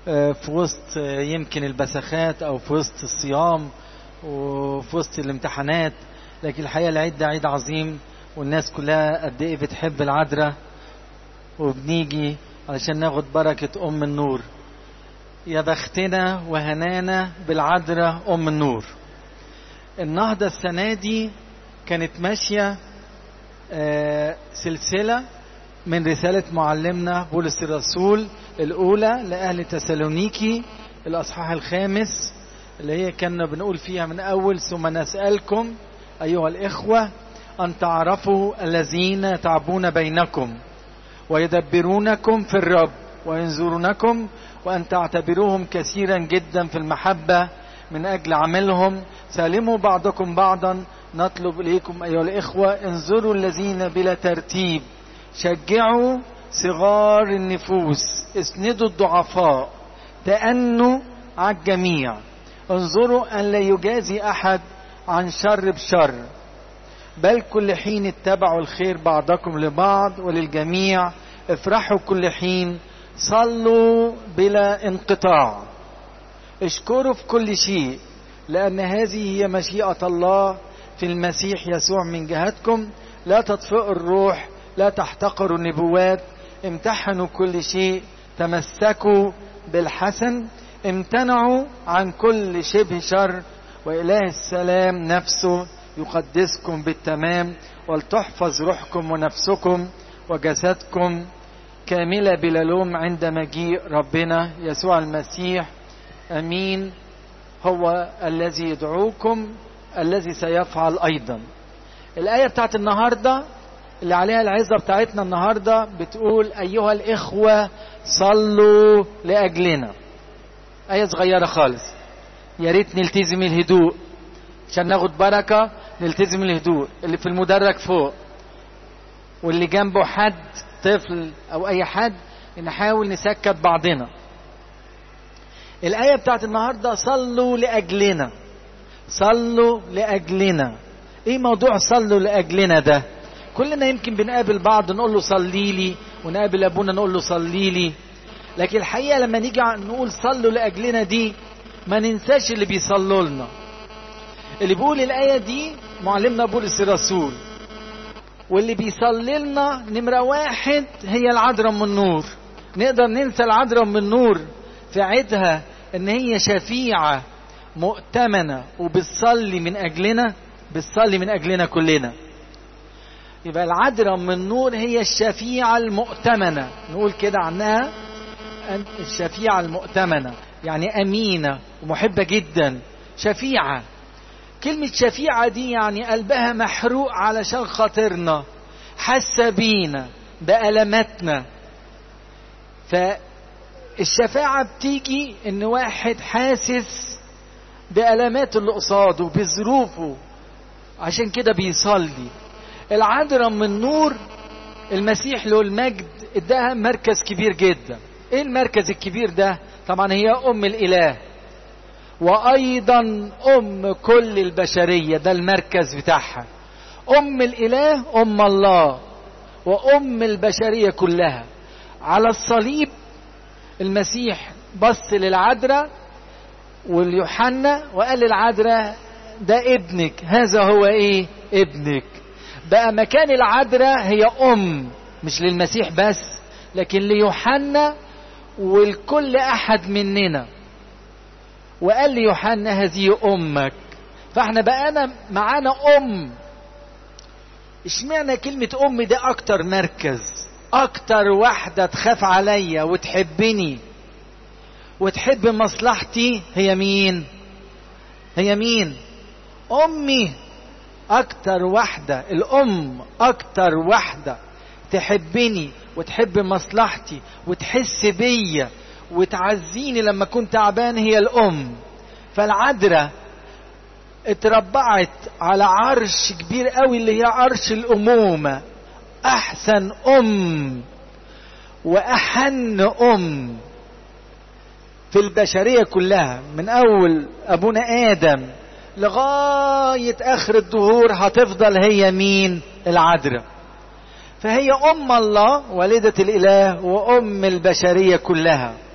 في وسط يمكن البسخات او في وسط الصيام وفي وسط الامتحانات لكن الحقيقه العيد ده عيد عظيم والناس كلها قد ايه بتحب العذراء وبنيجي علشان ناخد بركه ام النور يا بختنا وهنانا بالعذراء ام النور النهضه السنه دي كانت ماشيه سلسله من رساله معلمنا بولس الرسول الاولى لاهل تسالونيكي الاصحاح الخامس اللي هي كنا بنقول فيها من اول ثم نسالكم ايها الاخوه ان تعرفوا الذين يتعبون بينكم ويدبرونكم في الرب وينظرونكم وان تعتبروهم كثيرا جدا في المحبه من اجل عملهم سالموا بعضكم بعضا نطلب اليكم ايها الاخوه انظروا الذين بلا ترتيب شجعوا صغار النفوس اسندوا الضعفاء تأنوا على الجميع انظروا أن لا يجازي أحد عن شر بشر بل كل حين اتبعوا الخير بعضكم لبعض وللجميع افرحوا كل حين صلوا بلا انقطاع اشكروا في كل شيء لأن هذه هي مشيئة الله في المسيح يسوع من جهتكم لا تطفئوا الروح لا تحتقروا النبوات امتحنوا كل شيء تمسكوا بالحسن امتنعوا عن كل شبه شر وإله السلام نفسه يقدسكم بالتمام ولتحفظ روحكم ونفسكم وجسدكم كاملة بلا لوم عند مجيء ربنا يسوع المسيح أمين هو الذي يدعوكم الذي سيفعل أيضا الآية بتاعت النهاردة اللي عليها العزة بتاعتنا النهاردة بتقول أيها الإخوة صلوا لأجلنا آية صغيرة خالص يا ريت نلتزم الهدوء عشان ناخد بركة نلتزم الهدوء اللي في المدرج فوق واللي جنبه حد طفل أو أي حد نحاول نسكت بعضنا الآية بتاعت النهاردة صلوا لأجلنا صلوا لأجلنا إيه موضوع صلوا لأجلنا ده كلنا يمكن بنقابل بعض نقول له صلي لي ونقابل ابونا نقول له صلي لي لكن الحقيقه لما نيجي نقول صلوا لاجلنا دي ما ننساش اللي بيصلوا لنا اللي بيقول الايه دي معلمنا بولس الرسول واللي بيصلي لنا نمره واحد هي العذراء من النور نقدر ننسى العذراء من النور في عيدها ان هي شفيعه مؤتمنه وبتصلي من اجلنا بتصلي من اجلنا كلنا يبقى العذراء من النور هي الشفيعة المؤتمنة نقول كده عنها الشفيعة المؤتمنة يعني أمينة ومحبة جدا شفيعة كلمة شفيعة دي يعني قلبها محروق علشان خاطرنا حاسة بينا بألماتنا فالشفاعة بتيجي إن واحد حاسس بألمات اللي قصاده بظروفه عشان كده بيصلي العذراء من نور المسيح له المجد اداها مركز كبير جدا ايه المركز الكبير ده طبعا هي ام الاله وايضا ام كل البشريه ده المركز بتاعها ام الاله ام الله وام البشريه كلها على الصليب المسيح بص للعذراء واليوحنا وقال للعذراء ده ابنك هذا هو ايه ابنك بقى مكان العذراء هي ام مش للمسيح بس لكن ليوحنا ولكل احد مننا وقال ليوحنا هذه امك فاحنا بقانا معانا ام اشمعنى كلمة ام ده اكتر مركز اكتر واحدة تخاف عليا وتحبني وتحب مصلحتي هي مين هي مين امي اكتر واحدة الام اكتر واحدة تحبني وتحب مصلحتي وتحس بيا وتعزيني لما كنت تعبان هي الام فالعذراء اتربعت على عرش كبير قوي اللي هي عرش الامومه احسن ام واحن ام في البشريه كلها من اول ابونا ادم لغايه اخر الدهور هتفضل هي مين العذراء فهي ام الله والده الاله وام البشريه كلها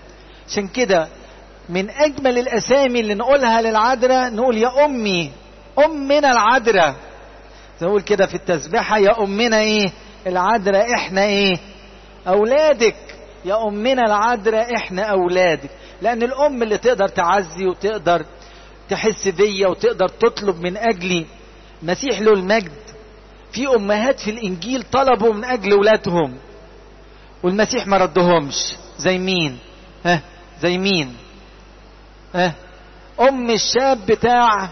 عشان كده من اجمل الاسامي اللي نقولها للعذراء نقول يا امي امنا العذراء نقول كده في التسبيحه يا امنا ايه العذراء احنا ايه اولادك يا امنا العذراء احنا اولادك لان الام اللي تقدر تعزي وتقدر تحس بيا وتقدر تطلب من اجلي مسيح له المجد في امهات في الانجيل طلبوا من اجل ولادهم والمسيح ما ردهمش زي مين ها زي مين ها ام الشاب بتاع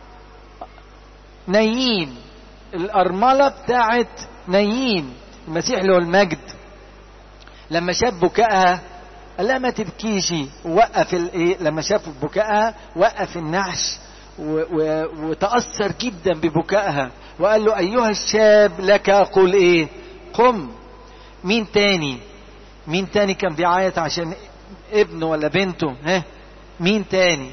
نايين الارمله بتاعت نايين المسيح له المجد لما شاف بكائها قال لها ما تبكيش وقف الايه لما شاف بكائها وقف النعش و... و... وتأثر جدا ببكائها وقال له أيها الشاب لك أقول إيه قم مين تاني مين تاني كان بيعيط عشان ابنه ولا بنته ها مين تاني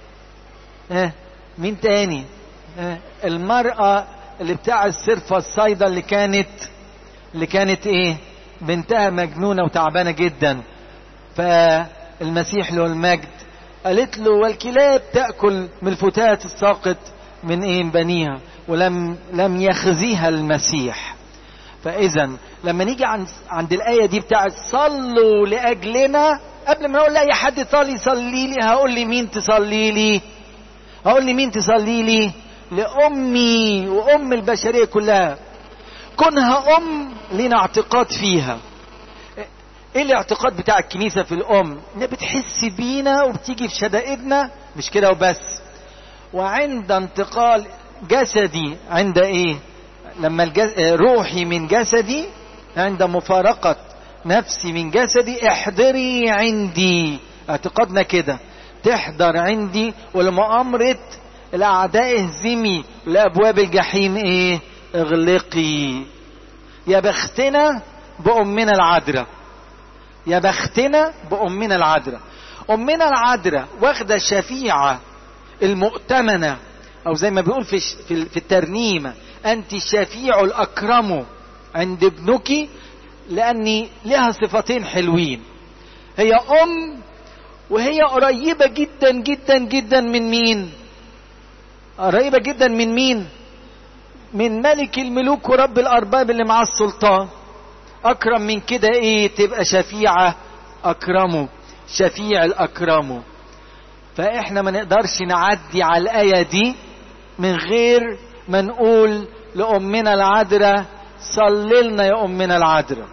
ها مين تاني ها المرأة اللي بتاع السرفة الصيدة اللي كانت اللي كانت ايه بنتها مجنونة وتعبانة جدا فالمسيح له المجد قالت له والكلاب تأكل من الفتات الساقط من ايه من بنيها ولم لم يخزيها المسيح فاذا لما نيجي عند عند الايه دي بتاعت صلوا لاجلنا قبل ما اقول لاي حد يصلي يصلي لي هقول لي مين تصلي لي هقول لي مين تصلي لي لامي وام البشريه كلها كونها ام لنا اعتقاد فيها ايه الاعتقاد بتاع الكنيسه في الام انها بتحس بينا وبتيجي في شدائدنا مش كده وبس وعند انتقال جسدي عند ايه لما الجس... روحي من جسدي عند مفارقة نفسي من جسدي احضري عندي اعتقادنا كده تحضر عندي ولمؤامرة الأعداء اهزمي لأبواب الجحيم ايه اغلقي يا بختنا بأمنا العذراء يا بختنا بأمنا العذراء أمنا العذراء واخدة الشفيعة المؤتمنة أو زي ما بيقول في في الترنيمة أنت الشفيع الأكرم عند ابنك لأني لها صفتين حلوين هي أم وهي قريبة جدا جدا جدا من مين؟ قريبة جدا من مين؟ من ملك الملوك ورب الأرباب اللي معاه السلطان أكرم من كده إيه تبقى شفيعة أكرمه شفيع الأكرمه فإحنا ما نقدرش نعدي على الآية دي من غير ما نقول لأمنا العذراء صلي لنا يا أمنا العذراء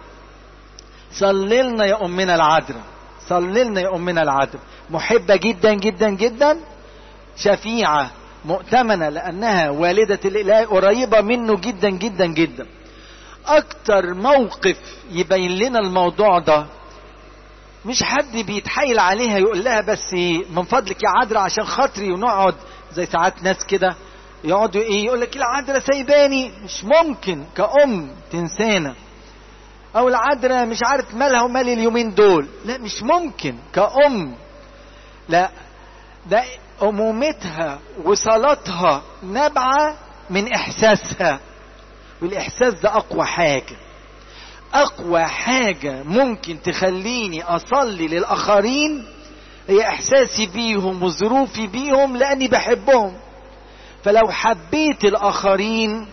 صلي لنا يا أمنا العذراء صلي لنا يا أمنا العذراء محبة جدا جدا جدا شفيعة مؤتمنة لأنها والدة الإله قريبة منه جدا جدا جدا أكتر موقف يبين لنا الموضوع ده مش حد بيتحايل عليها يقول لها بس من فضلك يا عذراء عشان خاطري ونقعد زي ساعات ناس كده يقعدوا ايه يقول لك العذراء سايباني مش ممكن كأم تنسانا او العذراء مش عارف مالها ومال اليومين دول لا مش ممكن كأم لا ده أمومتها وصلاتها نابعة من إحساسها والإحساس ده أقوى حاجة أقوى حاجة ممكن تخليني أصلي للآخرين هي إحساسي بيهم وظروفي بيهم لأني بحبهم فلو حبيت الآخرين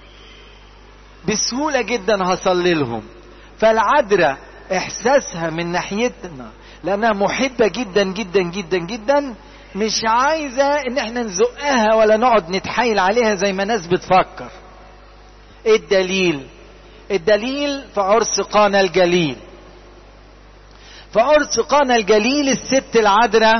بسهولة جدا هصلي لهم فالعذراء إحساسها من ناحيتنا لأنها محبة جدا جدا جدا جدا مش عايزة إن احنا نزقها ولا نقعد نتحايل عليها زي ما ناس بتفكر ايه الدليل الدليل في عرس قانا الجليل في عرس قانا الجليل الست العذراء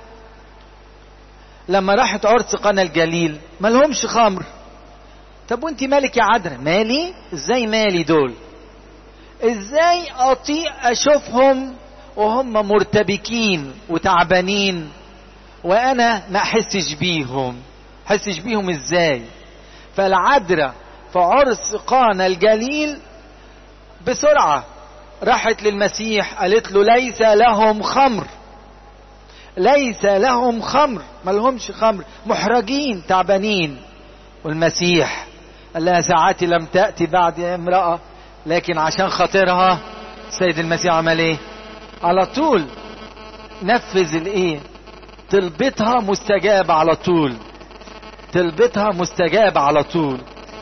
لما راحت عرس قانا الجليل ما لهمش خمر طب وانت مالك يا عذراء مالي ازاي مالي دول ازاي اطيق اشوفهم وهم مرتبكين وتعبانين وانا ما احسش بيهم احسش بيهم ازاي فالعذراء في عرس قانا الجليل بسرعة راحت للمسيح قالت له ليس لهم خمر ليس لهم خمر ما لهمش خمر محرجين تعبانين والمسيح قال لها ساعاتي لم تأتي بعد يا امرأة لكن عشان خاطرها سيد المسيح عمل ايه على طول نفذ الايه طلبتها مستجابة على طول طلبتها مستجابة على طول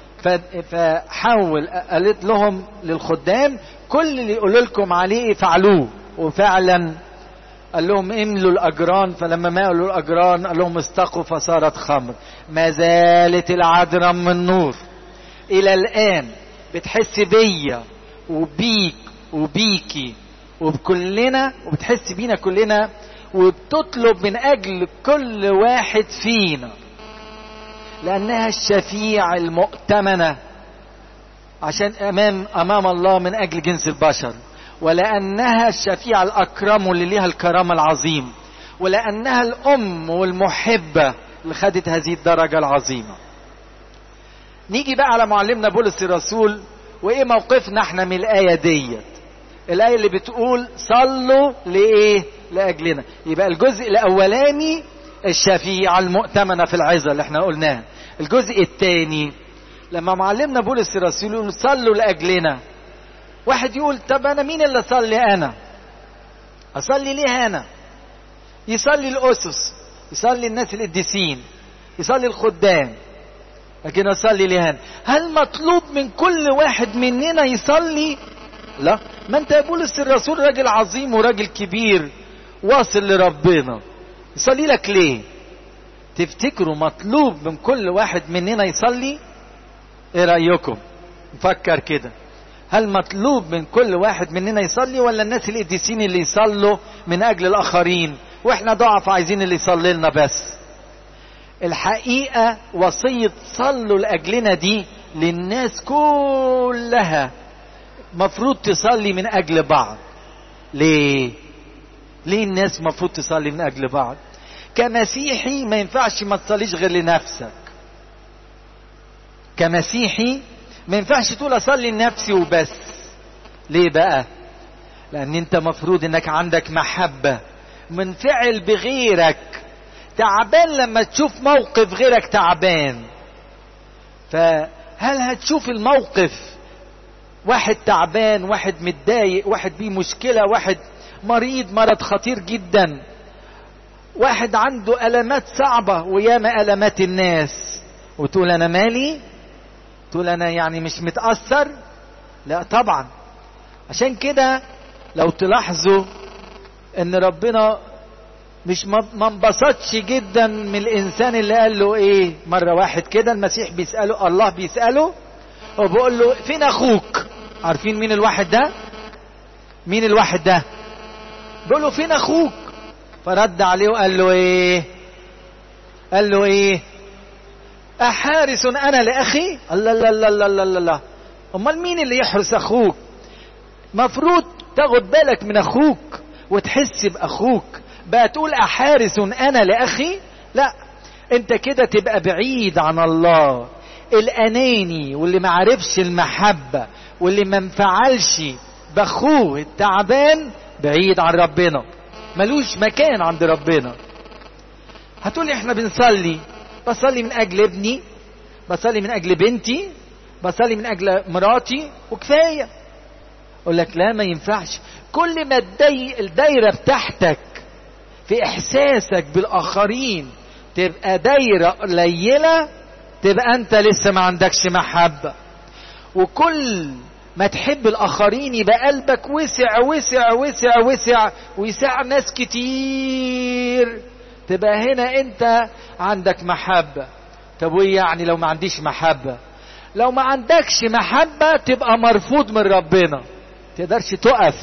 فحول قالت لهم للخدام كل اللي يقول لكم عليه فعلوه وفعلا قال لهم املوا الاجران فلما مالوا الاجران قال لهم استقوا فصارت خمر ما زالت العذراء من نور الى الان بتحس بيا وبيك وبيكي وبكلنا وبتحس بينا كلنا وبتطلب من اجل كل واحد فينا لانها الشفيع المؤتمنه عشان امام امام الله من اجل جنس البشر ولانها الشفيع الاكرم اللي ليها الكرامه العظيم ولانها الام والمحبه اللي خدت هذه الدرجه العظيمه نيجي بقى على معلمنا بولس الرسول وايه موقفنا احنا من الايه ديت الايه اللي بتقول صلوا لايه لاجلنا يبقى الجزء الاولاني الشفيعة المؤتمنة في العظة اللي احنا قلناها الجزء الثاني لما معلمنا بولس الرسول يقول صلوا لاجلنا واحد يقول طب انا مين اللي اصلي انا اصلي ليه انا يصلي الاسس يصلي الناس القديسين يصلي الخدام لكن اصلي ليه انا هل مطلوب من كل واحد مننا يصلي لا ما انت يا بولس الرسول راجل عظيم وراجل كبير واصل لربنا يصلي لك ليه تفتكروا مطلوب من كل واحد مننا يصلي ايه رايكم نفكر كده هل مطلوب من كل واحد مننا يصلي ولا الناس القديسين اللي يصلوا من اجل الاخرين واحنا ضعف عايزين اللي يصلي لنا بس الحقيقه وصيه صلوا لاجلنا دي للناس كلها مفروض تصلي من اجل بعض ليه ليه الناس مفروض تصلي من اجل بعض كمسيحي ما ينفعش ما تصليش غير لنفسك كمسيحي ما ينفعش تقول اصلي لنفسي وبس ليه بقى لان انت مفروض انك عندك محبة منفعل بغيرك تعبان لما تشوف موقف غيرك تعبان فهل هتشوف الموقف واحد تعبان واحد متضايق واحد بيه مشكلة واحد مريض مرض خطير جدا واحد عنده ألمات صعبة وياما ألمات الناس وتقول أنا مالي تقول أنا يعني مش متأثر لا طبعا عشان كده لو تلاحظوا ان ربنا مش ما انبسطش جدا من الانسان اللي قال له ايه مره واحد كده المسيح بيساله الله بيساله وبيقول له فين اخوك عارفين مين الواحد ده مين الواحد ده بيقول له فين اخوك فرد عليه وقال له ايه قال له ايه احارس انا لاخي الله لا لا لا لا لا لا امال مين اللي يحرس اخوك مفروض تاخد بالك من اخوك وتحس باخوك بقى تقول احارس انا لاخي لا انت كده تبقى بعيد عن الله الاناني واللي ما عرفش المحبه واللي ما انفعلش باخوه التعبان بعيد عن ربنا ملوش مكان عند ربنا هتقولي احنا بنصلي بصلي من اجل ابني بصلي من اجل بنتي بصلي من اجل مراتي وكفايه اقول لك لا ما ينفعش كل ما الدي... الدايره بتاعتك في احساسك بالاخرين تبقى دايره قليله تبقى انت لسه ما عندكش محبه وكل ما تحب الاخرين يبقى قلبك وسع وسع وسع وسع ويسع ناس كتير تبقى هنا انت عندك محبه طب وايه يعني لو ما عنديش محبه لو ما عندكش محبه تبقى مرفوض من ربنا تقدرش تقف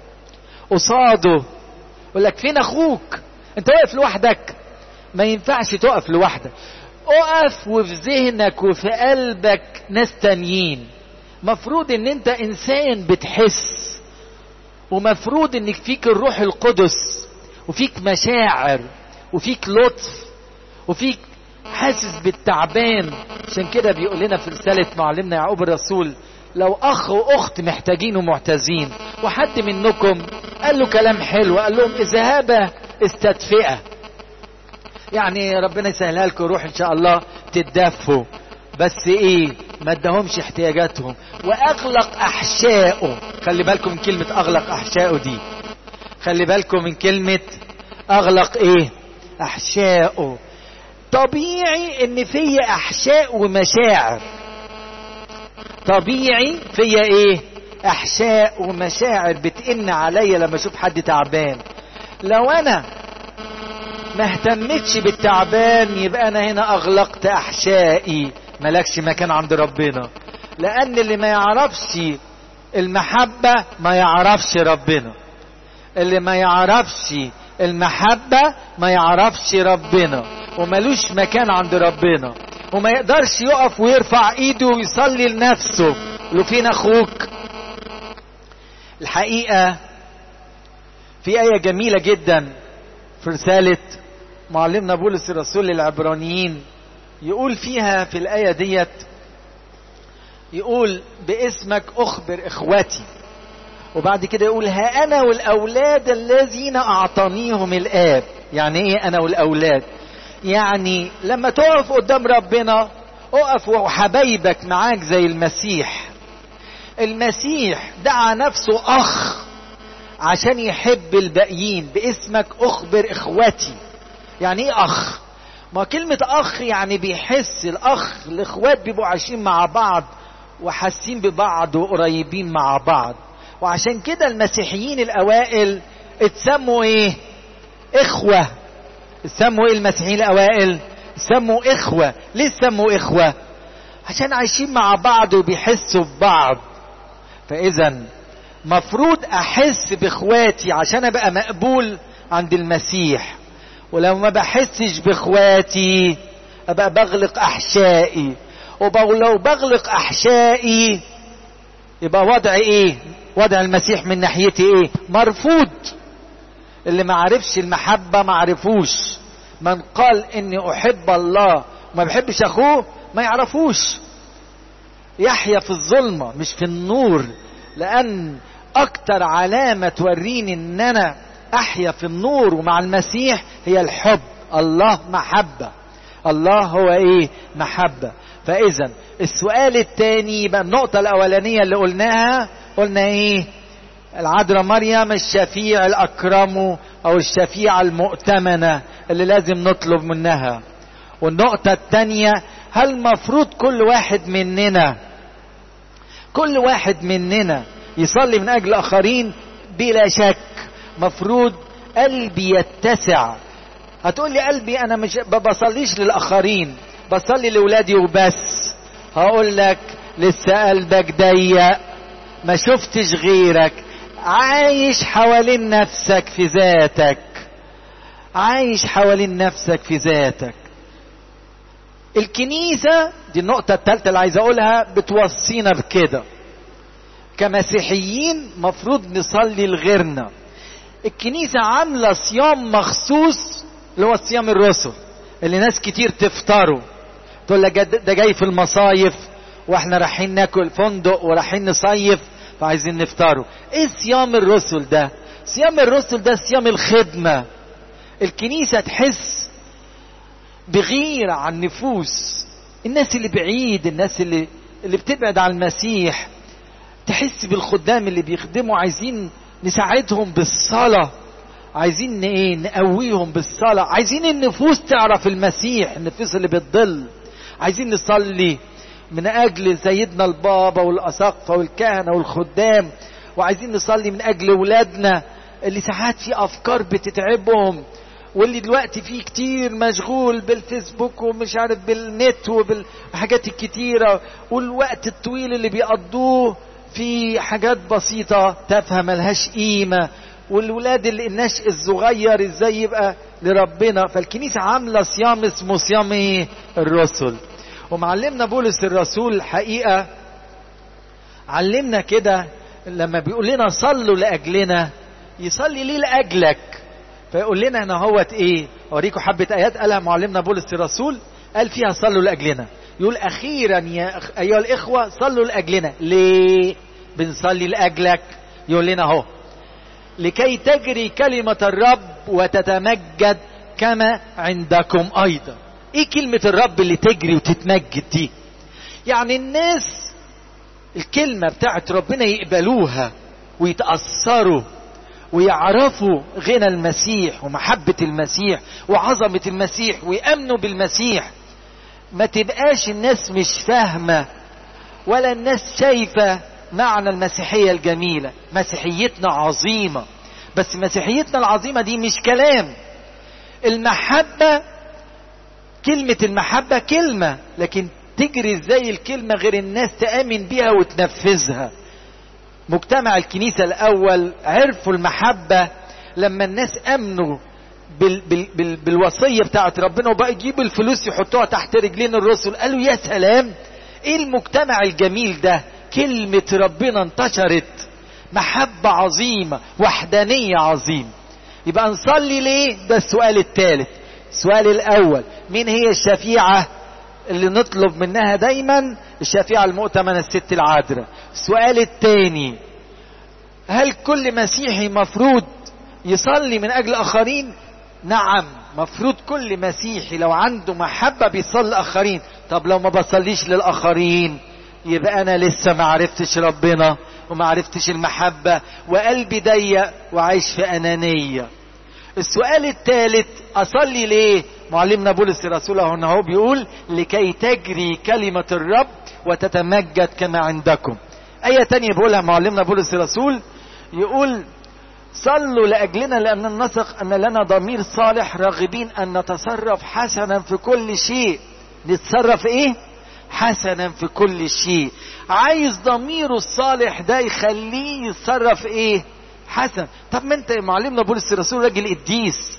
قصاده يقول لك فين اخوك انت واقف لوحدك ما ينفعش تقف لوحدك اقف وفي ذهنك وفي قلبك ناس تانيين مفروض ان انت انسان بتحس ومفروض انك فيك الروح القدس وفيك مشاعر وفيك لطف وفيك حاسس بالتعبان عشان كده بيقول لنا في رسالة معلمنا يعقوب الرسول لو اخ واخت محتاجين ومعتزين وحد منكم قال له كلام حلو قال لهم اذهبا استدفئة يعني ربنا يسهلها لكم روح ان شاء الله تتدفوا بس ايه ما ادهمش احتياجاتهم واغلق احشائه خلي بالكم من كلمة اغلق احشائه دي خلي بالكم من كلمة اغلق ايه احشائه طبيعي ان فيا احشاء ومشاعر طبيعي فيا ايه احشاء ومشاعر بتئن عليا لما اشوف حد تعبان لو انا ما اهتمتش بالتعبان يبقى انا هنا اغلقت احشائي ملكش مكان عند ربنا لان اللي ما يعرفش المحبة ما يعرفش ربنا اللي ما يعرفش المحبة ما يعرفش ربنا وملوش مكان عند ربنا وما يقدرش يقف ويرفع ايده ويصلي لنفسه لو فين اخوك الحقيقة في آية جميلة جدا في رسالة معلمنا بولس الرسول للعبرانيين يقول فيها في الآية ديت يقول باسمك أخبر إخوتي وبعد كده يقول ها أنا والأولاد الذين أعطانيهم الآب يعني إيه أنا والأولاد يعني لما تقف قدام ربنا اقف وحبايبك معاك زي المسيح المسيح دعا نفسه أخ عشان يحب الباقيين باسمك أخبر إخوتي يعني إيه أخ ما كلمة أخ يعني بيحس الأخ الإخوات بيبقوا عايشين مع بعض وحاسين ببعض وقريبين مع بعض وعشان كده المسيحيين الأوائل اتسموا إيه؟ إخوة اتسموا إيه المسيحيين الأوائل؟ سموا إخوة ليه سموا إخوة؟ عشان عايشين مع بعض وبيحسوا ببعض فإذا مفروض أحس بإخواتي عشان أبقى مقبول عند المسيح ولو ما بحسش باخواتي ابقى بغلق احشائي ولو بغلق احشائي يبقى وضع ايه وضع المسيح من ناحيتي ايه مرفوض اللي ما عرفش المحبة ما عرفوش من قال اني احب الله وما بحبش اخوه ما يعرفوش يحيا في الظلمة مش في النور لان اكتر علامة توريني ان انا احيا في النور ومع المسيح هي الحب الله محبة الله هو ايه محبة فاذا السؤال الثاني يبقى النقطة الاولانية اللي قلناها قلنا ايه العذراء مريم الشفيع الاكرم او الشفيعة المؤتمنة اللي لازم نطلب منها والنقطة الثانية هل مفروض كل واحد مننا كل واحد مننا يصلي من اجل اخرين بلا شك مفروض قلبي يتسع هتقول لي قلبي انا مش بصليش للاخرين بصلي لاولادي وبس هقول لك لسه قلبك ضيق ما شفتش غيرك عايش حوالين نفسك في ذاتك عايش حوالين نفسك في ذاتك الكنيسة دي النقطة الثالثة اللي عايز أقولها بتوصينا بكده كمسيحيين مفروض نصلي لغيرنا الكنيسة عاملة صيام مخصوص اللي هو صيام الرسل اللي ناس كتير تفطروا تقول لك ده جاي في المصايف واحنا رايحين ناكل فندق ورايحين نصيف فعايزين نفطروا ايه صيام الرسل ده صيام الرسل ده صيام الخدمة الكنيسة تحس بغيرة عن النفوس الناس اللي بعيد الناس اللي اللي بتبعد عن المسيح تحس بالخدام اللي بيخدموا عايزين نساعدهم بالصلاة عايزين ايه نقويهم بالصلاة عايزين النفوس تعرف المسيح النفوس اللي بتضل عايزين نصلي من اجل سيدنا البابا والاساقفه والكهنه والخدام وعايزين نصلي من اجل ولادنا اللي ساعات في افكار بتتعبهم واللي دلوقتي فيه كتير مشغول بالفيسبوك ومش عارف بالنت وبالحاجات الكتيرة والوقت الطويل اللي بيقضوه في حاجات بسيطة تافهة ملهاش قيمة والولاد اللي النشء الصغير ازاي يبقى لربنا فالكنيسة عاملة صيام اسمه صيام ايه الرسل ومعلمنا بولس الرسول الحقيقة علمنا كده لما بيقول لنا صلوا لأجلنا يصلي ليه لأجلك فيقول لنا هنا هوت ايه اوريكم حبة ايات قالها معلمنا بولس الرسول قال فيها صلوا لأجلنا يقول اخيرا يا أخ... ايها الاخوة صلوا لأجلنا ليه بنصلي لأجلك يقول لنا اهو لكي تجري كلمة الرب وتتمجد كما عندكم ايضا ايه كلمة الرب اللي تجري وتتمجد دي يعني الناس الكلمة بتاعت ربنا يقبلوها ويتأثروا ويعرفوا غنى المسيح ومحبة المسيح وعظمة المسيح ويأمنوا بالمسيح ما تبقاش الناس مش فاهمة ولا الناس شايفة معنى المسيحية الجميلة مسيحيتنا عظيمة بس مسيحيتنا العظيمة دي مش كلام المحبة كلمة المحبة كلمة لكن تجري ازاي الكلمة غير الناس تآمن بيها وتنفذها مجتمع الكنيسة الأول عرفوا المحبة لما الناس أمنوا بال بال بال بالوصية بتاعت ربنا وبقى يجيبوا الفلوس يحطوها تحت رجلين الرسل قالوا يا سلام ايه المجتمع الجميل ده كلمة ربنا انتشرت محبة عظيمة وحدانية عظيمة يبقى نصلي ليه ده السؤال الثالث السؤال الأول مين هي الشفيعة اللي نطلب منها دايما الشفيعة المؤتمنة الست العذراء السؤال الثاني هل كل مسيحي مفروض يصلي من أجل آخرين نعم مفروض كل مسيحي لو عنده محبة بيصلي آخرين طب لو ما بصليش للآخرين يبقى أنا لسه ما عرفتش ربنا وما عرفتش المحبة وقلبي ضيق وعايش في أنانية السؤال الثالث أصلي ليه معلمنا بولس الرسول هنا هو بيقول لكي تجري كلمة الرب وتتمجد كما عندكم آية تانية بيقولها معلمنا بولس الرسول يقول صلوا لأجلنا لأن نثق أن لنا ضمير صالح راغبين أن نتصرف حسنا في كل شيء نتصرف إيه؟ حسنا في كل شيء عايز ضميره الصالح ده يخليه يتصرف إيه؟ حسن طب ما أنت معلمنا بولس الرسول راجل قديس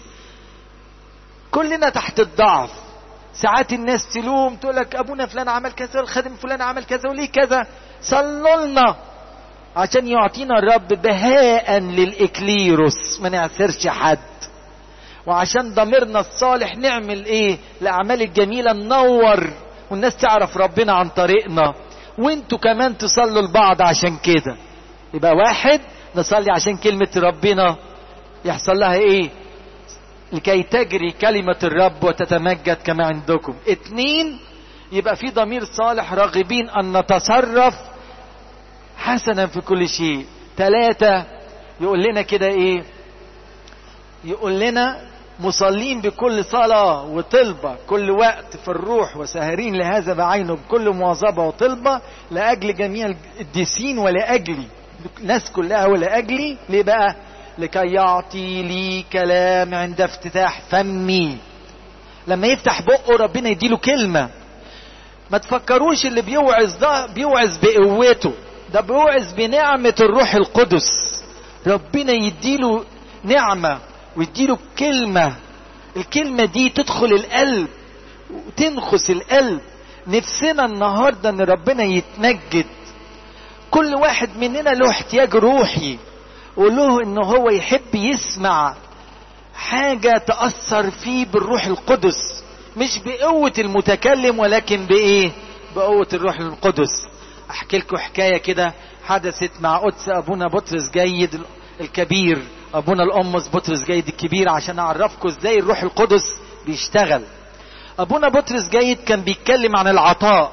كلنا تحت الضعف ساعات الناس تلوم تقول لك ابونا فلان عمل كذا والخادم فلان عمل كذا وليه كذا صلوا لنا عشان يعطينا الرب بهاء للاكليروس ما نعسرش حد وعشان ضميرنا الصالح نعمل ايه الاعمال الجميله ننور والناس تعرف ربنا عن طريقنا وانتوا كمان تصلوا لبعض عشان كده يبقى واحد نصلي عشان كلمه ربنا يحصل لها ايه لكي تجري كلمة الرب وتتمجد كما عندكم اتنين يبقى في ضمير صالح راغبين ان نتصرف حسنا في كل شيء تلاتة يقول لنا كده ايه يقول لنا مصلين بكل صلاة وطلبة كل وقت في الروح وساهرين لهذا بعينه بكل مواظبة وطلبة لأجل جميع القديسين ولأجلي الناس كلها ولأجلي ليه بقى لكي يعطي لي كلام عند افتتاح فمي لما يفتح بقه ربنا يديله كلمة ما تفكروش اللي بيوعظ ده بيوعظ بقوته ده بيوعظ بنعمة الروح القدس ربنا يديله نعمة ويديله كلمة الكلمة دي تدخل القلب وتنخس القلب نفسنا النهاردة ان ربنا يتمجد كل واحد مننا له احتياج روحي وله ان هو يحب يسمع حاجة تأثر فيه بالروح القدس مش بقوة المتكلم ولكن بإيه بقوة الروح القدس أحكي لكم حكاية كده حدثت مع قدس أبونا بطرس جيد الكبير أبونا الأمس بطرس جيد الكبير عشان أعرفكم إزاي الروح القدس بيشتغل أبونا بطرس جيد كان بيتكلم عن العطاء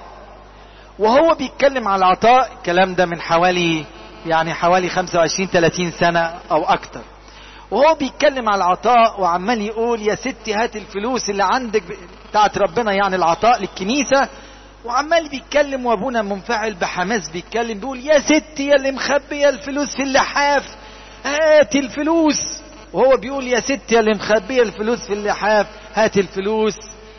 وهو بيتكلم عن العطاء الكلام ده من حوالي يعني حوالي 25 30 سنة أو أكتر وهو بيتكلم على العطاء وعمال يقول يا ستي هات الفلوس اللي عندك بتاعت ربنا يعني العطاء للكنيسة وعمال بيتكلم وابونا منفعل بحماس بيتكلم بيقول يا ستي يا اللي مخبية الفلوس في اللحاف هات الفلوس وهو بيقول يا ستي يا اللي مخبية الفلوس في اللحاف هات الفلوس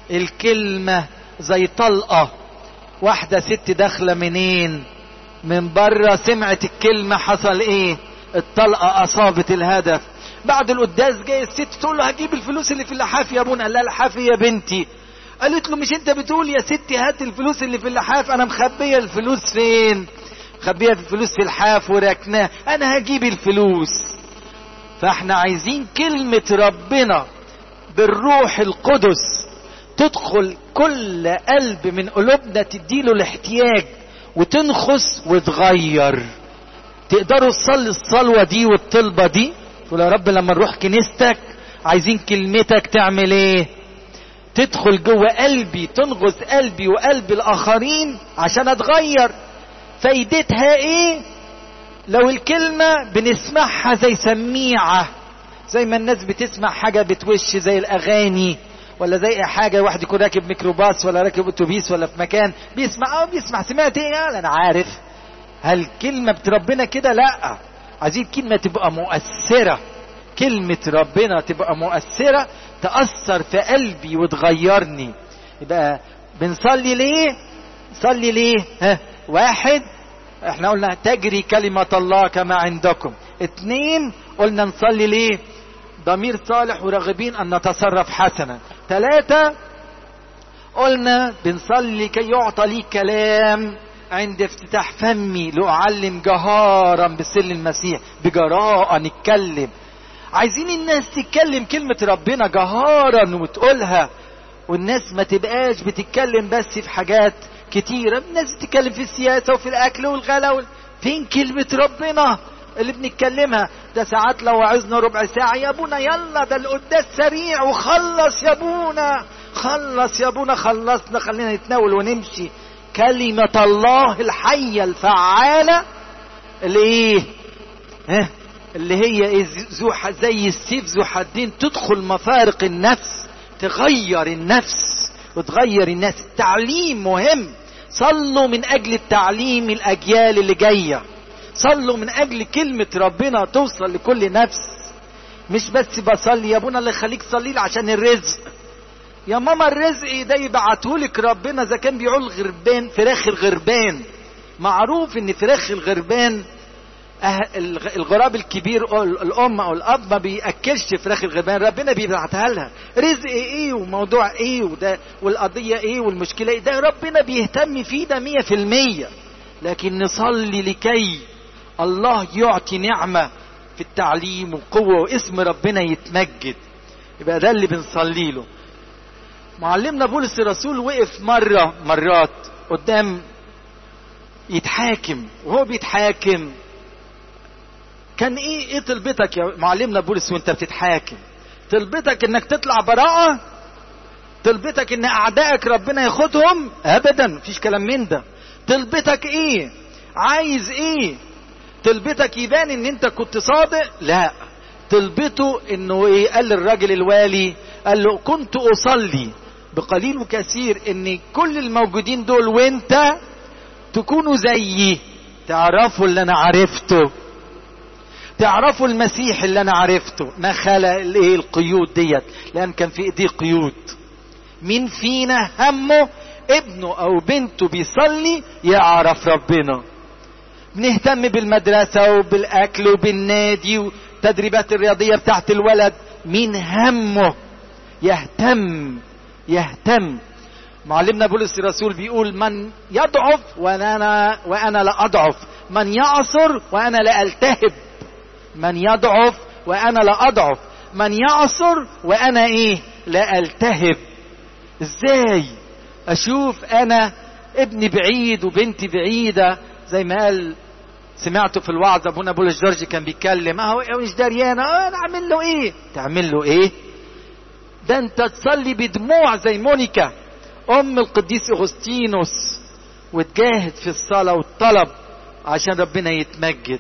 الكلمة زي طلقة واحدة ست داخلة منين من بره سمعت الكلمة حصل ايه الطلقة اصابت الهدف بعد القداس جاي الست تقول له هجيب الفلوس اللي في اللحاف يا ابونا قال لها اللحاف يا بنتي قالت له مش انت بتقول يا ستي هات الفلوس اللي في اللحاف انا مخبيه الفلوس فين مخبيه الفلوس في الحاف وركناه انا هجيب الفلوس فاحنا عايزين كلمة ربنا بالروح القدس تدخل كل قلب من قلوبنا تديله الاحتياج وتنخس وتغير تقدروا تصلي الصلوة دي والطلبة دي تقول يا رب لما نروح كنيستك عايزين كلمتك تعمل ايه تدخل جوه قلبي تنغز قلبي وقلب الاخرين عشان اتغير فايدتها ايه لو الكلمة بنسمعها زي سميعة زي ما الناس بتسمع حاجة بتوش زي الأغاني ولا زي حاجة واحد يكون راكب ميكروباص ولا راكب أتوبيس ولا في مكان بيسمع اه بيسمع سمعت ايه قال أنا عارف هل كلمة بتربنا كده لا عايزين كلمة تبقى مؤثرة كلمة ربنا تبقى مؤثرة تأثر في قلبي وتغيرني يبقى بنصلي ليه صلي ليه ها واحد احنا قلنا تجري كلمة الله كما عندكم اتنين قلنا نصلي ليه ضمير صالح وراغبين ان نتصرف حسنا ثلاثة قلنا بنصلي كي يعطى لي كلام عند افتتاح فمي لأعلم جهارا بسر المسيح بجراءة نتكلم عايزين الناس تتكلم كلمة ربنا جهارا وتقولها والناس ما تبقاش بتتكلم بس في حاجات كتيرة الناس بتتكلم في السياسة وفي الأكل والغلا وال... فين كلمة ربنا اللي بنتكلمها ده ساعات لو عايزنا ربع ساعة يا ابونا يلا ده القداس سريع وخلص يا ابونا خلص يا ابونا خلصنا خلينا نتناول ونمشي كلمة الله الحية الفعالة اللي ايه ها اللي هي إيه ذو زي السيف ذو حدين تدخل مفارق النفس تغير النفس وتغير الناس التعليم مهم صلوا من اجل التعليم الاجيال اللي جايه صلوا من اجل كلمه ربنا توصل لكل نفس مش بس بصلي يا ابونا اللي يخليك صلي لي عشان الرزق يا ماما الرزق ده يبعتهولك ربنا اذا كان بيعول الغربان فراخ الغربان معروف ان فراخ الغربان الغراب الكبير أو الام او الاب ما بياكلش فراخ الغربان ربنا بيبعتها لها رزق ايه وموضوع ايه وده والقضيه ايه والمشكله ايه ده ربنا بيهتم فيه ده مية في المية لكن نصلي لكي الله يعطي نعمه في التعليم وقوه واسم ربنا يتمجد يبقى ده اللي بنصلي له معلمنا بولس الرسول وقف مره مرات قدام يتحاكم وهو بيتحاكم كان ايه ايه طلبتك يا معلمنا بولس وانت بتتحاكم طلبتك انك تطلع براءة طلبتك ان اعدائك ربنا ياخدهم ابدا مفيش كلام من ده طلبتك ايه عايز ايه طلبتك يبان ان انت كنت صادق لا طلبته انه ايه قال للراجل الوالي قال له كنت اصلي بقليل وكثير ان كل الموجودين دول وانت تكونوا زيي تعرفوا اللي انا عرفته تعرفوا المسيح اللي انا عرفته ما خلق الايه القيود ديت لان كان في ايديه قيود مين فينا همه ابنه او بنته بيصلي يعرف ربنا بنهتم بالمدرسة وبالأكل وبالنادي والتدريبات الرياضية بتاعت الولد مين همه يهتم يهتم معلمنا بولس الرسول بيقول من يضعف وانا وانا لا اضعف من يعصر وانا لا التهب من يضعف وانا لا اضعف من يعصر وانا ايه لا التهب ازاي اشوف انا ابني بعيد وبنتي بعيدة زي ما قال سمعته في الوعظ ابونا بولس جورج كان بيتكلم اهو مش دريانة اه انا اعمل له ايه تعمل له ايه ده انت تصلي بدموع زي مونيكا ام القديس اغسطينوس وتجاهد في الصلاة والطلب عشان ربنا يتمجد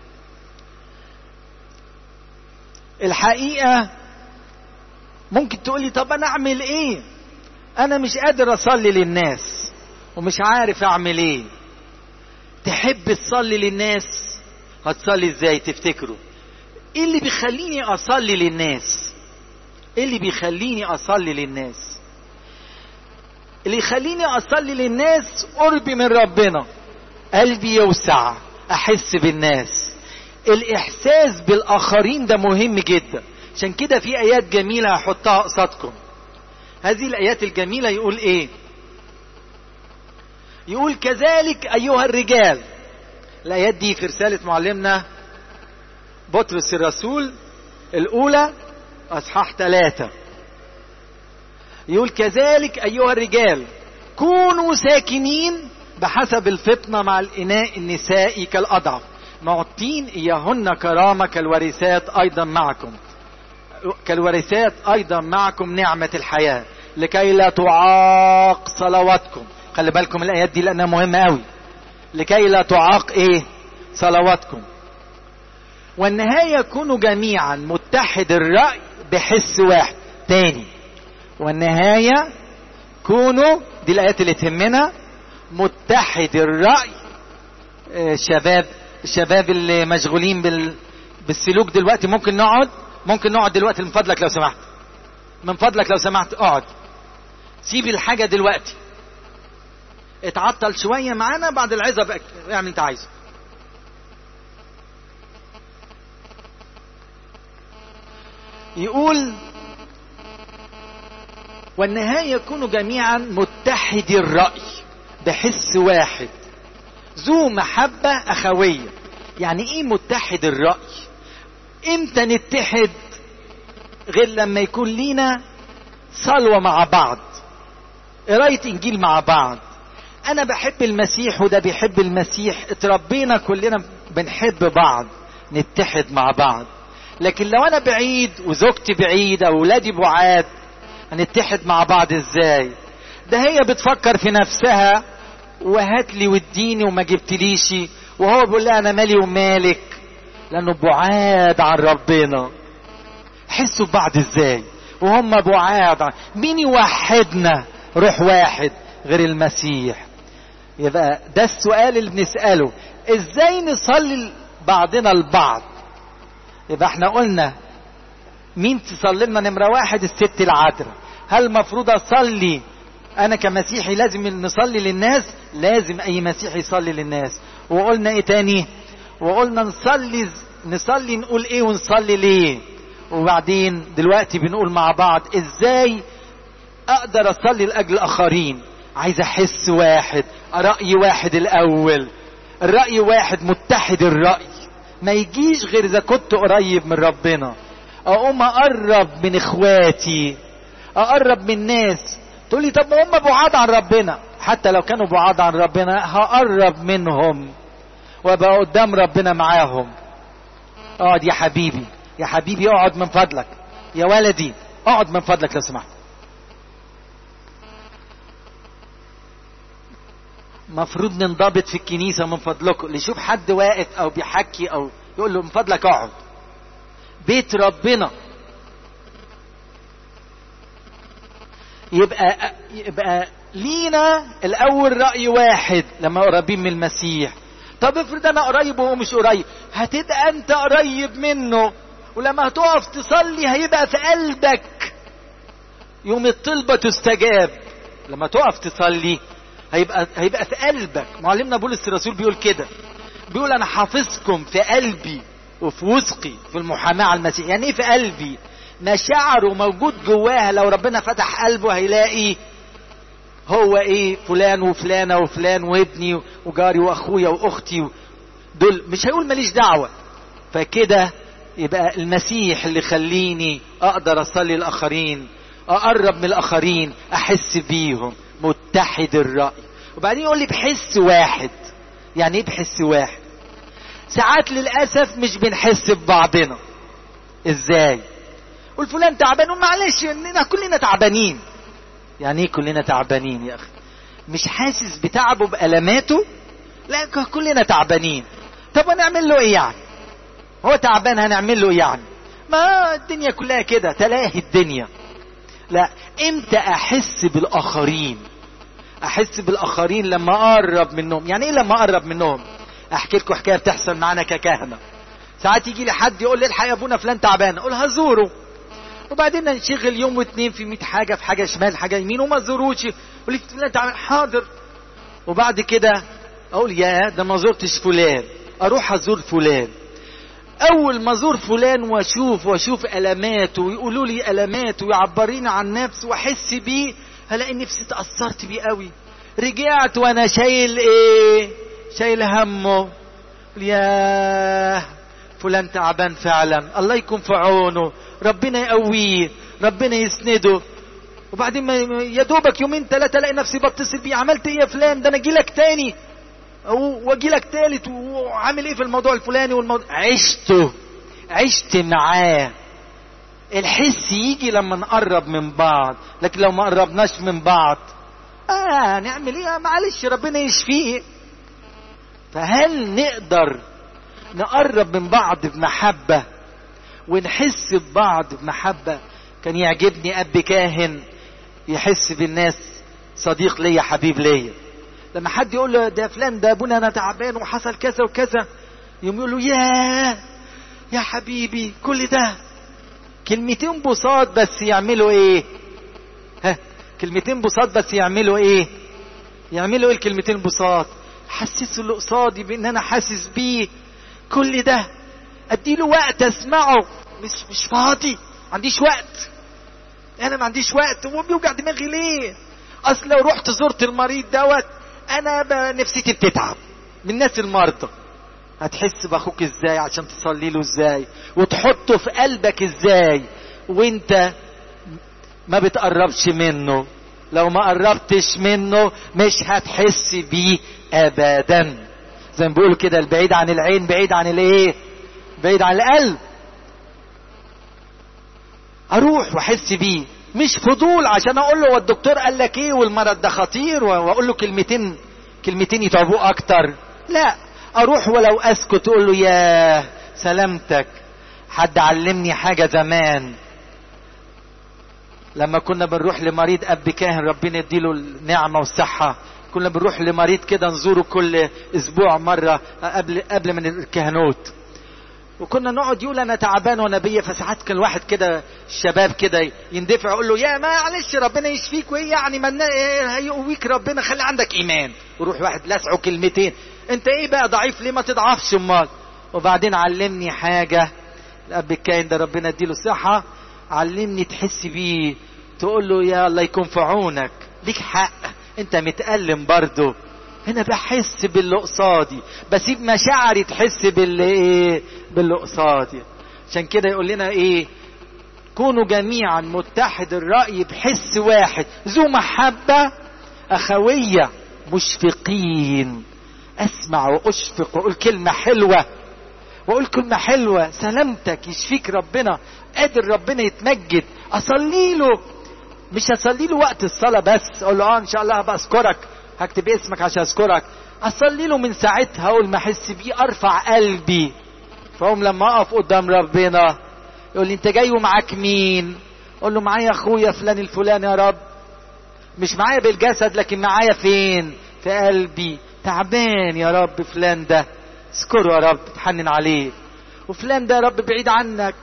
الحقيقة ممكن تقولي طب انا اعمل ايه انا مش قادر اصلي للناس ومش عارف اعمل ايه تحب تصلي للناس هتصلي ازاي تفتكروا ايه اللي بيخليني اصلي للناس ايه اللي بيخليني اصلي للناس اللي يخليني اصلي للناس قربي من ربنا قلبي يوسع احس بالناس الاحساس بالاخرين ده مهم جدا عشان كده في ايات جميله هحطها قصادكم هذه الايات الجميله يقول ايه يقول كذلك ايها الرجال الايات دي في رساله معلمنا بطرس الرسول الاولى اصحاح ثلاثة يقول كذلك ايها الرجال كونوا ساكنين بحسب الفطنة مع الاناء النسائي كالاضعف معطين اياهن كرامة كالورثات ايضا معكم كالورثات ايضا معكم نعمة الحياة لكي لا تعاق صلواتكم خلي بالكم الايات دي لانها مهمة قوي لكي لا تعاق ايه صلواتكم والنهاية يكونوا جميعا متحد الرأي بحس واحد تاني والنهاية كونوا دي الآيات اللي تهمنا متحد الرأي آه، شباب الشباب اللي مشغولين بال بالسلوك دلوقتي ممكن نقعد ممكن نقعد دلوقتي من فضلك لو سمحت من فضلك لو سمحت اقعد سيب الحاجة دلوقتي اتعطل شوية معانا بعد العظة بقى اعمل انت عايزه يقول والنهاية يكونوا جميعا متحدي الرأي بحس واحد ذو محبة أخوية يعني ايه متحد الرأي امتى نتحد غير لما يكون لينا صلوة مع بعض قراية انجيل مع بعض انا بحب المسيح وده بيحب المسيح اتربينا كلنا بنحب بعض نتحد مع بعض لكن لو انا بعيد وزوجتي بعيدة واولادي بعاد هنتحد مع بعض ازاي ده هي بتفكر في نفسها وهات لي واديني وما جبتليش وهو بيقول لها انا مالي ومالك لانه بعاد عن ربنا حسوا ببعض ازاي وهم بعاد عن مين يوحدنا روح واحد غير المسيح يبقى ده السؤال اللي بنسأله ازاي نصلي بعضنا البعض يبقى احنا قلنا مين تصلي لنا نمرة واحد الست العذراء هل المفروض اصلي انا كمسيحي لازم نصلي للناس لازم اي مسيحي يصلي للناس وقلنا ايه تاني وقلنا نصلي نصلي نقول ايه ونصلي ليه وبعدين دلوقتي بنقول مع بعض ازاي اقدر اصلي لاجل الاخرين عايز احس واحد رأي واحد الاول الرأي واحد متحد الرأي ما يجيش غير اذا كنت قريب من ربنا اقوم اقرب من اخواتي اقرب من الناس تقول لي طب ما هم بعاد عن ربنا حتى لو كانوا بعاد عن ربنا هقرب منهم وابقى قدام ربنا معاهم اقعد يا حبيبي يا حبيبي اقعد من فضلك يا ولدي اقعد من فضلك لو سمحت مفروض ننضبط في الكنيسة من فضلكم اللي يشوف حد واقف او بيحكي او يقول له من فضلك اقعد بيت ربنا يبقى يبقى لينا الاول راي واحد لما قريبين من المسيح طب افرض انا قريب وهو مش قريب هتبقى انت قريب منه ولما هتقف تصلي هيبقى في قلبك يوم الطلبة تستجاب لما تقف تصلي هيبقى هيبقى في قلبك معلمنا بولس الرسول بيقول كده بيقول انا حافظكم في قلبي وفي وثقي في المحاماة على المسيح يعني ايه في قلبي مشاعره موجود جواها لو ربنا فتح قلبه هيلاقي هو ايه فلان وفلانة وفلان وابني وجاري واخويا واختي دول مش هيقول ماليش دعوة فكده يبقى المسيح اللي خليني اقدر اصلي الاخرين اقرب من الاخرين احس بيهم متحد الرأي وبعدين يقول لي بحس واحد يعني ايه بحس واحد ساعات للاسف مش بنحس ببعضنا ازاي قول فلان تعبان معلش اننا كلنا تعبانين يعني ايه كلنا تعبانين يا اخي مش حاسس بتعبه بألماته لا كلنا تعبانين طب ونعمل له ايه يعني هو تعبان هنعمل له ايه يعني ما الدنيا كلها كده تلاهي الدنيا لا امتى احس بالاخرين احس بالاخرين لما اقرب منهم يعني ايه لما اقرب منهم احكي لكم حكايه بتحصل معانا ككهنه ساعات يجي لي حد يقول لي الحق يا ابونا فلان تعبان اقول هزوره وبعدين ننشغل يوم واتنين في 100 حاجه في حاجه شمال حاجه يمين وما تزوروش يقول لي فلان تعبان حاضر وبعد كده اقول يا ده ما زرتش فلان اروح ازور فلان اول ما ازور فلان واشوف واشوف الماته ويقولوا لي الماته ويعبريني عن نفسه واحس بيه هلاقي نفسي اتاثرت بيه قوي رجعت وانا شايل ايه شايل همه يا فلان تعبان فعلا الله يكون في عونه ربنا يقويه ربنا يسنده وبعدين ما يا دوبك يومين ثلاثه الاقي نفسي بتصل بيه عملت ايه يا فلان ده انا اجي لك تاني واجي لك تالت وعامل ايه في الموضوع الفلاني والموضوع عشته عشت معاه الحس يجي لما نقرب من بعض لكن لو ما قربناش من بعض اه نعمل ايه معلش ربنا يشفيه فهل نقدر نقرب من بعض بمحبة ونحس ببعض بمحبة كان يعجبني أب كاهن يحس بالناس صديق ليا حبيب ليا لما حد يقول له ده فلان ده ابونا انا تعبان وحصل كذا وكذا يقوم يقول له ياه يا حبيبي كل ده كلمتين بساط بس يعملوا ايه ها كلمتين بساط بس يعملوا ايه يعملوا ايه الكلمتين بساط حسسوا اللي قصادي بان انا حاسس بيه كل ده اديله وقت اسمعه مش مش فاضي ما عنديش وقت انا ما عنديش وقت هو بيوجع دماغي ليه اصل لو رحت زرت المريض دوت انا نفسيتي بتتعب من الناس المرضى هتحس باخوك ازاي عشان تصلي له ازاي وتحطه في قلبك ازاي وانت ما بتقربش منه لو ما قربتش منه مش هتحس بيه ابدا زي ما بيقولوا كده البعيد عن العين بعيد عن الايه بعيد عن القلب اروح واحس بيه مش فضول عشان اقول له والدكتور قال لك ايه والمرض ده خطير واقول له كلمتين كلمتين يتعبوه اكتر لا اروح ولو اسكت اقول له يا سلامتك حد علمني حاجة زمان لما كنا بنروح لمريض اب كاهن ربنا يديله النعمة والصحة كنا بنروح لمريض كده نزوره كل اسبوع مرة قبل قبل من الكهنوت وكنا نقعد يقول انا تعبان وانا بيا فساعات كان الواحد كده الشباب كده يندفع يقول له يا معلش ربنا يشفيك وايه يعني ما هيقويك ربنا خلي عندك ايمان وروح واحد لسعه كلمتين انت ايه بقى ضعيف ليه ما تضعفش امال وبعدين علمني حاجه الاب الكاهن ده ربنا اديله الصحه علمني تحس بيه تقول له يا الله يكون في عونك ليك حق انت متألم برضه هنا بحس باللي قصادي بسيب مشاعري تحس باللي ايه باللي قصادي عشان كده يقول لنا ايه كونوا جميعا متحد الرأي بحس واحد ذو محبة أخوية مشفقين أسمع وأشفق وأقول كلمة حلوة وأقول كلمة حلوة سلامتك يشفيك ربنا قادر ربنا يتمجد أصلي له مش أصلي له وقت الصلاة بس أقول له آه إن شاء الله هبقى أذكرك هكتب اسمك عشان أذكرك أصلي له من ساعتها أول ما أحس بيه أرفع قلبي فهم لما أقف قدام ربنا يقول لي أنت جاي ومعاك مين؟ أقول له معايا أخويا فلان الفلاني يا رب مش معايا بالجسد لكن معايا فين؟ في قلبي تعبان يا رب فلان ده اذكره يا رب تحنن عليه وفلان ده يا رب بعيد عنك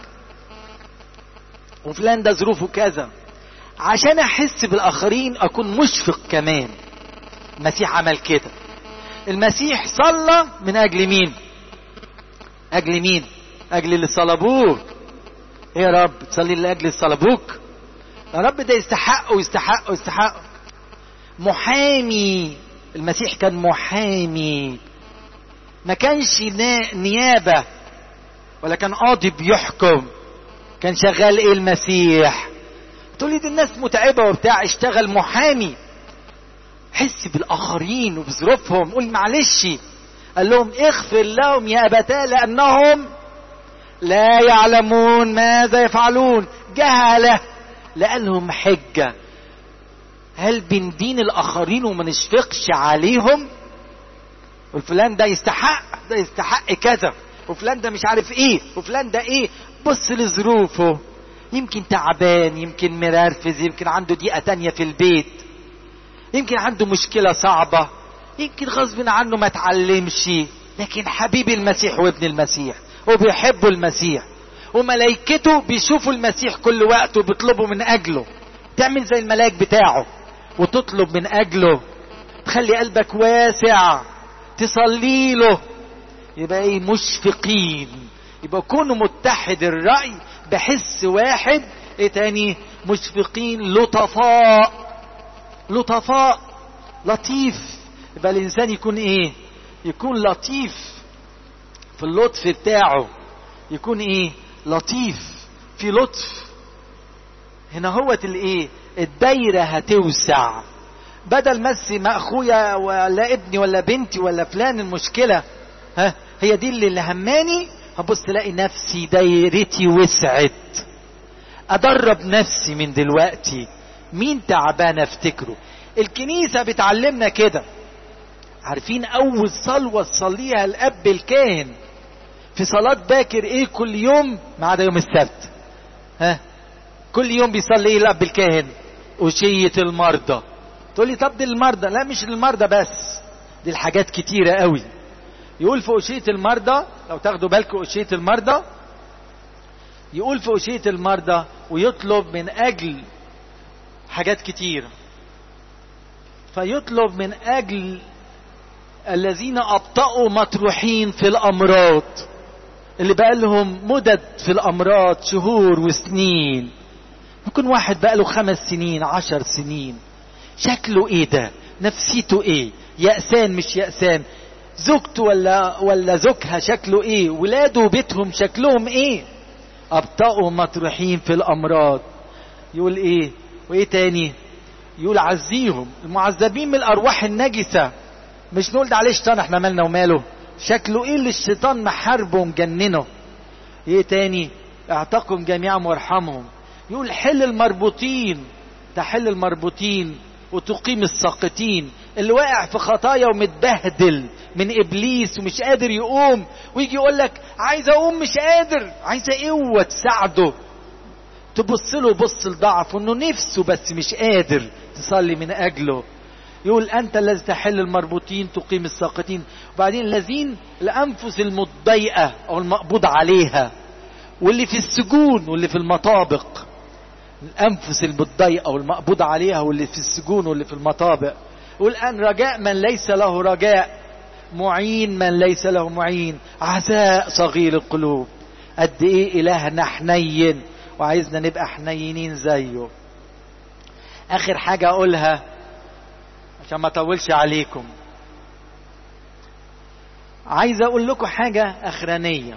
وفلان ده ظروفه كذا عشان احس بالاخرين اكون مشفق كمان المسيح عمل كده المسيح صلى من اجل مين اجل مين اجل اللي صلبوه ايه يا رب تصلي لاجل اللي صلبوك يا رب ده يستحق ويستحق ويستحق محامي المسيح كان محامي ما كانش نيابة ولا كان قاضي بيحكم كان شغال ايه المسيح تقولي دي الناس متعبة وبتاع اشتغل محامي حس بالاخرين وبظروفهم قول معلش قال لهم اغفر لهم يا ابتاه لانهم لا يعلمون ماذا يفعلون جهله لقالهم حجه هل بندين الاخرين وما نشفقش عليهم وفلان ده يستحق ده يستحق كذا وفلان ده مش عارف ايه وفلان ده ايه بص لظروفه يمكن تعبان يمكن مررفز يمكن عنده ضيقه تانية في البيت يمكن عنده مشكلة صعبة يمكن غصب عنه ما تعلمش لكن حبيب المسيح وابن المسيح وبيحبوا المسيح وملائكته بيشوفوا المسيح كل وقت وبيطلبوا من اجله تعمل زي الملاك بتاعه وتطلب من اجله تخلي قلبك واسع تصلي له يبقى ايه مشفقين يبقى كونوا متحد الرأي بحس واحد ايه تاني مشفقين لطفاء لطفاء لطيف يبقى الانسان يكون ايه يكون لطيف في اللطف بتاعه يكون ايه لطيف في لطف هنا هوت الايه الدايرة هتوسع بدل مس ما اخويا ولا ابني ولا بنتي ولا فلان المشكلة ها هي دي اللي, اللي هماني هبص تلاقي نفسي دايرتي وسعت ادرب نفسي من دلوقتي مين تعبان افتكره الكنيسة بتعلمنا كده عارفين اول صلوة تصليها الاب الكاهن في صلاة باكر ايه كل يوم ما عدا يوم السبت ها كل يوم بيصلي ايه الاب الكاهن أشية المرضى تقول لي طب دي المرضى لا مش المرضى بس دي الحاجات كتيرة قوي يقول في أشية المرضى لو تاخدوا بالكم أشية المرضى يقول في أشية المرضى ويطلب من أجل حاجات كتير فيطلب من أجل الذين أبطأوا مطروحين في الأمراض اللي بقى لهم مدد في الأمراض شهور وسنين يكون واحد بقى له خمس سنين عشر سنين شكله ايه ده نفسيته ايه يأسان مش يأسان زوجته ولا ولا زوجها شكله ايه ولاده وبيتهم شكلهم ايه ابطأوا مطروحين في الامراض يقول ايه وايه تاني يقول عزيهم المعذبين من الارواح النجسة مش نقول ده عليه شيطان احنا مالنا وماله شكله ايه اللي الشيطان محاربه ومجننه ايه تاني اعتقهم جميعا وارحمهم يقول حل المربوطين تحل المربوطين وتقيم الساقطين اللي واقع في خطايا ومتبهدل من ابليس ومش قادر يقوم ويجي يقول لك عايز اقوم مش قادر عايز قوه تساعده تبص له بص لضعف انه نفسه بس مش قادر تصلي من اجله يقول انت الذي تحل المربوطين تقيم الساقطين وبعدين الذين الانفس المضيئه او المقبوض عليها واللي في السجون واللي في المطابق الانفس المتضايقه والمقبوض عليها واللي في السجون واللي في المطابق والان رجاء من ليس له رجاء معين من ليس له معين عزاء صغير القلوب قد ايه الهنا حنين وعايزنا نبقى حنينين زيه اخر حاجه اقولها عشان ما اطولش عليكم عايز اقول لكم حاجه اخرانيه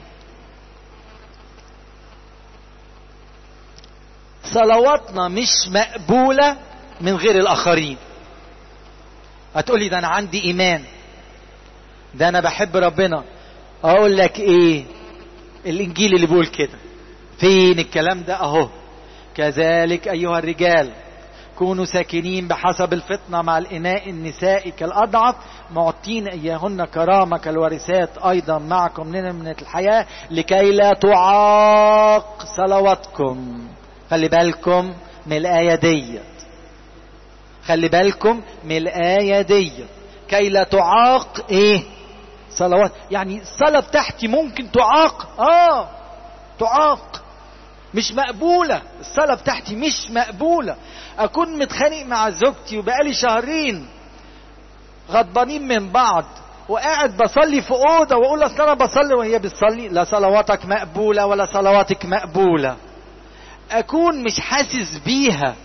صلواتنا مش مقبولة من غير الآخرين هتقولي ده أنا عندي إيمان ده أنا بحب ربنا أقول لك إيه الإنجيل اللي بيقول كده فين الكلام ده أهو كذلك أيها الرجال كونوا ساكنين بحسب الفطنة مع الإناء النساء كالأضعف معطين إياهن كرامة كالوارثات أيضا معكم من الحياة لكي لا تعاق صلواتكم خلي بالكم من الآية ديت خلي بالكم من الآية ديت كي لا تعاق ايه صلوات يعني الصلاة بتاعتي ممكن تعاق اه تعاق مش مقبولة الصلاة بتاعتي مش مقبولة أكون متخانق مع زوجتي وبقالي شهرين غضبانين من بعض وقاعد بصلي في أوضة وأقول أصل أنا بصلي وهي بتصلي لا صلواتك مقبولة ولا صلواتك مقبولة اكون مش حاسس بيها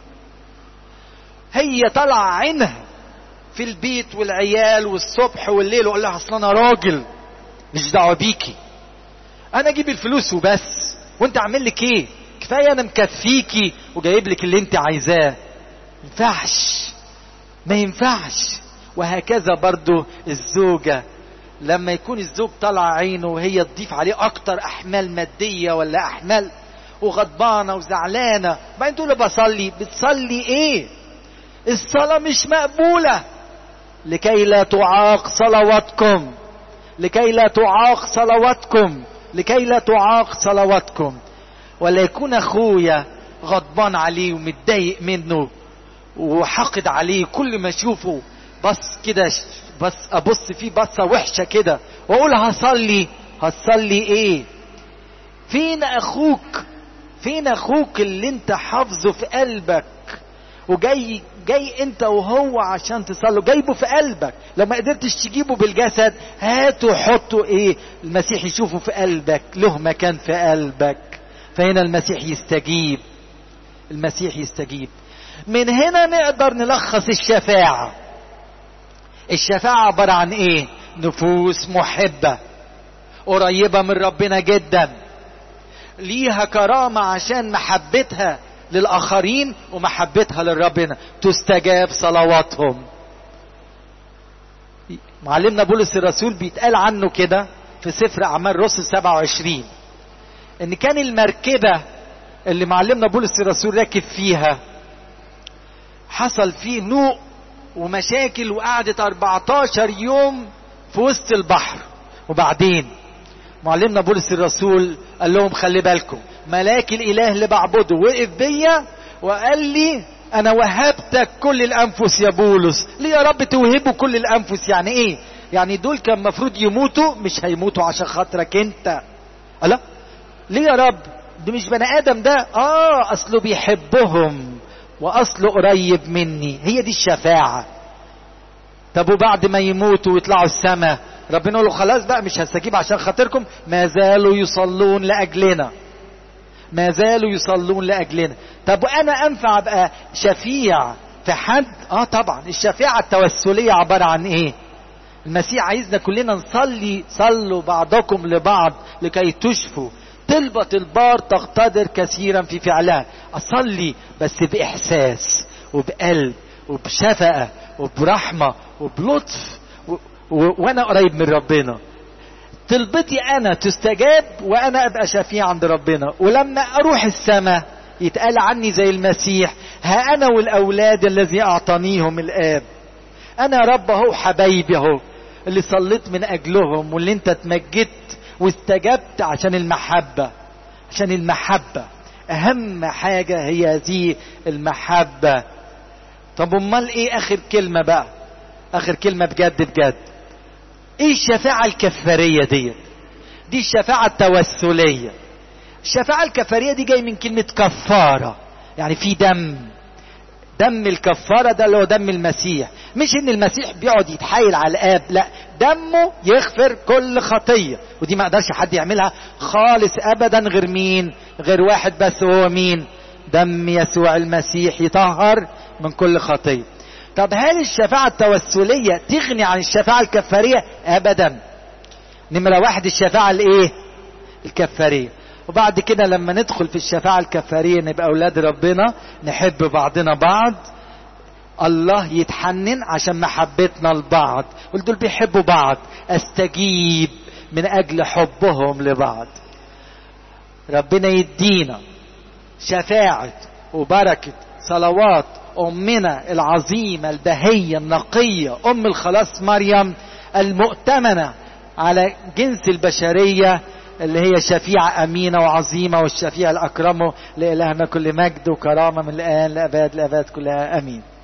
هي طالعه عينها في البيت والعيال والصبح والليل واقول لها اصل انا راجل مش دعوه بيكي انا اجيب الفلوس وبس وانت عامل لك ايه كفايه انا مكفيكي وجايب لك اللي انت عايزاه ما ينفعش ما ينفعش وهكذا برضو الزوجه لما يكون الزوج طالع عينه وهي تضيف عليه اكتر احمال ماديه ولا احمال وغضبانه وزعلانه بعدين تقول بصلي بتصلي ايه الصلاه مش مقبوله لكي لا تعاق صلواتكم لكي لا تعاق صلواتكم لكي لا تعاق صلواتكم ولا يكون اخويا غضبان عليه ومتضايق منه وحقد عليه كل ما اشوفه بص كده بس ابص فيه بصه وحشه كده واقول هصلي هتصلي ايه فين اخوك فين اخوك اللي انت حافظه في قلبك وجاي جاي انت وهو عشان تصلوا جايبه في قلبك لو ما قدرتش تجيبه بالجسد هاته حطه ايه المسيح يشوفه في قلبك له مكان في قلبك فهنا المسيح يستجيب المسيح يستجيب من هنا نقدر نلخص الشفاعة الشفاعة عبارة عن ايه نفوس محبة قريبة من ربنا جدا ليها كرامة عشان محبتها للآخرين ومحبتها لربنا تستجاب صلواتهم معلمنا بولس الرسول بيتقال عنه كده في سفر أعمال رسل 27 إن كان المركبة اللي معلمنا بولس الرسول راكب فيها حصل فيه نوء ومشاكل وقعدت 14 يوم في وسط البحر وبعدين معلمنا بولس الرسول قال لهم خلي بالكم ملاك الاله اللي بعبده وقف بيا وقال لي انا وهبتك كل الانفس يا بولس ليه يا رب توهبوا كل الانفس يعني ايه يعني دول كان المفروض يموتوا مش هيموتوا عشان خاطرك انت لا ليه يا رب ده مش بني ادم ده اه اصله بيحبهم واصله قريب مني هي دي الشفاعه طب وبعد ما يموتوا ويطلعوا السماء ربنا يقول له خلاص بقى مش هستجيب عشان خاطركم ما زالوا يصلون لاجلنا ما زالوا يصلون لاجلنا طب وانا انفع ابقى شفيع في حد اه طبعا الشفاعه التوسليه عباره عن ايه المسيح عايزنا كلنا نصلي صلوا بعضكم لبعض لكي تشفوا طلبة البار تقتدر كثيرا في فعلها أصلي بس بإحساس وبقلب وبشفقة وبرحمة وبلطف و... و... وأنا قريب من ربنا طلبتي أنا تستجاب وأنا أبقى شفيع عند ربنا ولما أروح السماء يتقال عني زي المسيح ها أنا والأولاد الذي أعطانيهم الآب أنا يا رب أهو حبايبي أهو اللي صليت من أجلهم واللي أنت اتمجدت واستجبت عشان المحبة عشان المحبة أهم حاجة هي هذه المحبة طب أمال إيه آخر كلمة بقى آخر كلمة بجد بجد إيه الشفاعة الكفارية دي دي الشفاعة التوسلية الشفاعة الكفارية دي جاي من كلمة كفارة يعني في دم دم الكفارة ده اللي هو دم المسيح مش ان المسيح بيقعد يتحايل على الاب لا دمه يغفر كل خطية ودي ما قدرش حد يعملها خالص ابدا غير مين غير واحد بس هو مين دم يسوع المسيح يطهر من كل خطية طب هل الشفاعة التوسلية تغني عن الشفاعة الكفارية ابدا نمرة واحد الشفاعة الايه الكفارية وبعد كده لما ندخل في الشفاعة الكفارية نبقى أولاد ربنا نحب بعضنا بعض الله يتحنن عشان محبتنا لبعض قلت دول بيحبوا بعض استجيب من أجل حبهم لبعض ربنا يدينا شفاعة وبركة صلوات أمنا العظيمة البهية النقية أم الخلاص مريم المؤتمنة على جنس البشرية اللي هي شفيعة أمينة وعظيمة والشفيع الأكرم لإلهنا كل مجد وكرامة من الآن لأباد لأباد كلها أمين